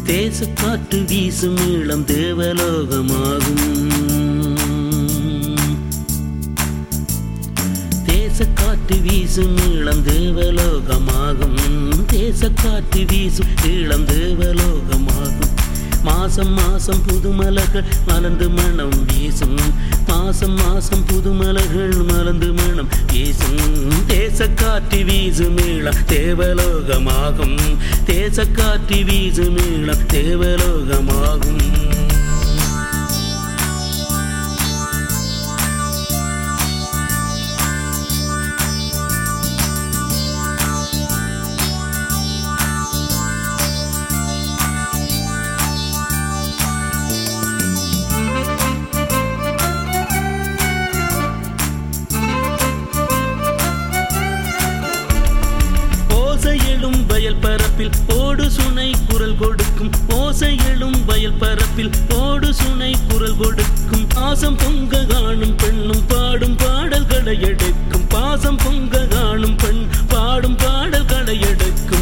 தேசக்காற்று வீசும் இளம் தேவலோகமாகும் தேசக்காற்று வீசும் இளம் தேவலோகமாகும் தேசக்காற்று வீசும் இளம் தேவலோகமாகும் மாசம் மாசம் புதுமலர்கள் மலர்ந்து மனம் வீசும் மாசம் மாசம் புதுமலர்கள் மலர்ந்து மனம் வீசும் தேசக்காற்று வீசும் இளம் தேவலோகமாகும் தேசக்காற்று வீசும் இளம் தேவலோகமாகும் ஓசையெழும் வயல் பரப்பில் ஓடு சுனை குரல் கொடுக்கும் ஓசையெழும் வயல் பரப்பில் ஓடு சுனை குரல் கொடுக்கும் பாசம் பொங்க காணும் பெண்ணும் பாடும் பாடல்களை எடுக்கும் பாசம் பொங்க காணும் பெண் பாடும் பாடல்களை எடுக்கும்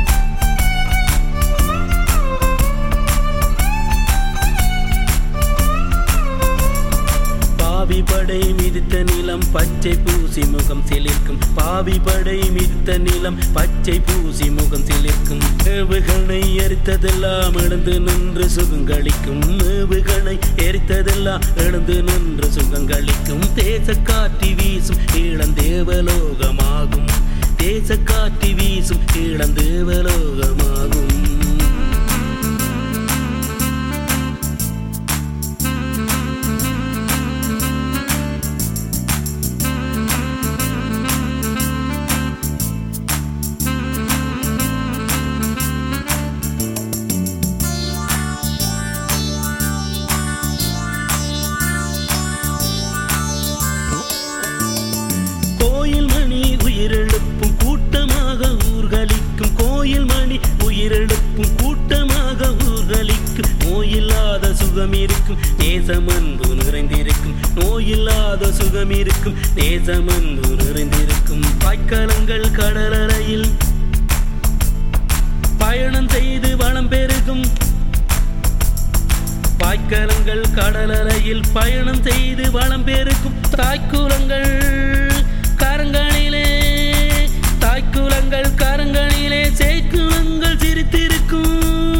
பாவி படை மிதித்த நிலம் பச்சை பூசி முகம் சிலிர்க்கும் பாவி படை மிதித்த நிலம் பச்சை பூசி முகம் சிலிர்க்கும் ஏவுகணை எரித்ததெல்லாம் எழுந்து நின்று சுகங்களிக்கும் ஏவுகணை எரித்ததெல்லாம் எழுந்து நின்று சுகங்களிக்கும் தேசக்காற்றி வீசும் இளந்தேவலோகமாகும் தேசக்காற்றி வீசும் இளந்தேவலோகமாகும் கோயில் மணி உயிரெழுப்பும் கூட்டமாக ஊர்களிக்கும் கோயில் மணி உயிரெழுப்பும் கூட்டமாக ஊர்களிக்கும் நோயில்லாத சுகம் இருக்கும் நேசமன்பு நிறைந்திருக்கும் நோயில்லாத சுகம் இருக்கும் நேசமன்பு நிறைந்திருக்கும் பாய்க்காலங்கள் கடலறையில் பயணம் செய்து வளம் பெருகும் பாய்க்கலங்கள் கடலறையில் பயணம் செய்து வளம் பெருக்கும் தாய்க்குலங்கள் கரங்களிலே தாய்க்குலங்கள் கரங்களிலே சேக்குலங்கள் சிரித்திருக்கும்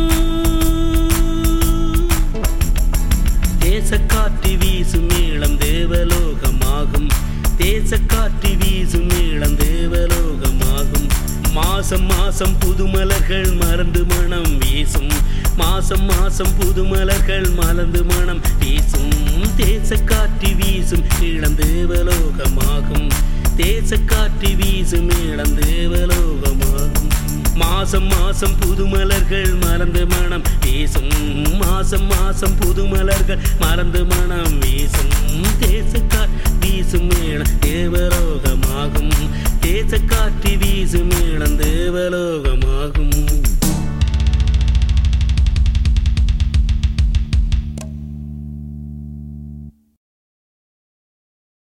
தேசக்காற்றி வீசும் இளம் தேவலோகமாகும் தேசக்காற்றி வீசும் இளம் தேவலோகமாகும் மாசம் மாசம் புதுமலர்கள் மறந்து மனம் வீசும் மாசம் மாசம் புதுமலர்கள் மலர்ந்து மனம் வீசும் தேசக்காற்றி வீசும் இளம் தேவலோகமாகும் தேசக்காற்றி வீசும் இளம் தேவலோகமாகும் மாசம் மாசம் புதுமலர்கள் மறந்து மனம் வீசும் மாசம் மாசம் புதுமலர்கள் மறந்து மனம் வீசும் தேசக்கார் வீசும் இளம் தேவலோகமாகும் தேசக்காற்றி வீசும் இளம் தேவலோகம்